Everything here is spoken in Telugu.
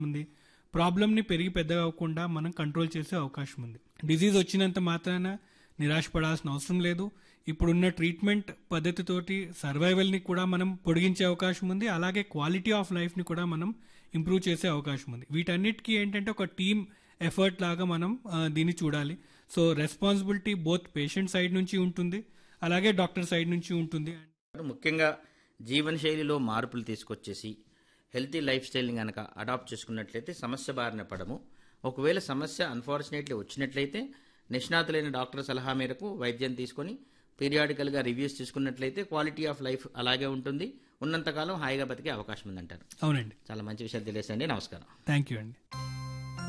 ఉంది ప్రాబ్లమ్ని పెరిగి పెద్దగా అవ్వకుండా మనం కంట్రోల్ చేసే అవకాశం ఉంది డిజీజ్ వచ్చినంత మాత్రాన నిరాశపడాల్సిన అవసరం లేదు ఇప్పుడున్న ట్రీట్మెంట్ పద్ధతితోటి సర్వైవల్ని కూడా మనం పొడిగించే అవకాశం ఉంది అలాగే క్వాలిటీ ఆఫ్ లైఫ్ని కూడా మనం ఇంప్రూవ్ చేసే అవకాశం ఉంది వీటన్నిటికీ ఏంటంటే ఒక టీమ్ ఎఫర్ట్ లాగా మనం ఆ, దీన్ని చూడాలి so responsibility both patient side నుంచి ఉంటుంది అలాగే డాక్టర్ సైడ్ నుంచి ఉంటుంది ముఖ్యంగా జీవనశైలిలో మార్పులు తీసుకొచ్చేసి హెల్తీ లైఫ్ స్టైల్ని కనుక అడాప్ట్ చేసుకున్నట్లయితే సమస్య బారిన పడము ఒకవేళ సమస్య అన్ఫార్చునేట్లీ వచ్చినట్లయితే నిష్ణాతులైన డాక్టర్ సలహా మేరకు వైద్యం తీసుకొని పీరియాడికల్గా రివ్యూస్ తీసుకున్నట్లయితే క్వాలిటీ ఆఫ్ లైఫ్ అలాగే ఉంటుంది ఉన్నంతకాలం హాయిగా బతికే అవకాశం ఉందంటారు అవునండి చాలా మంచి విషయాలు తెలియసండి నమస్కారం థ్యాంక్ యూ అండి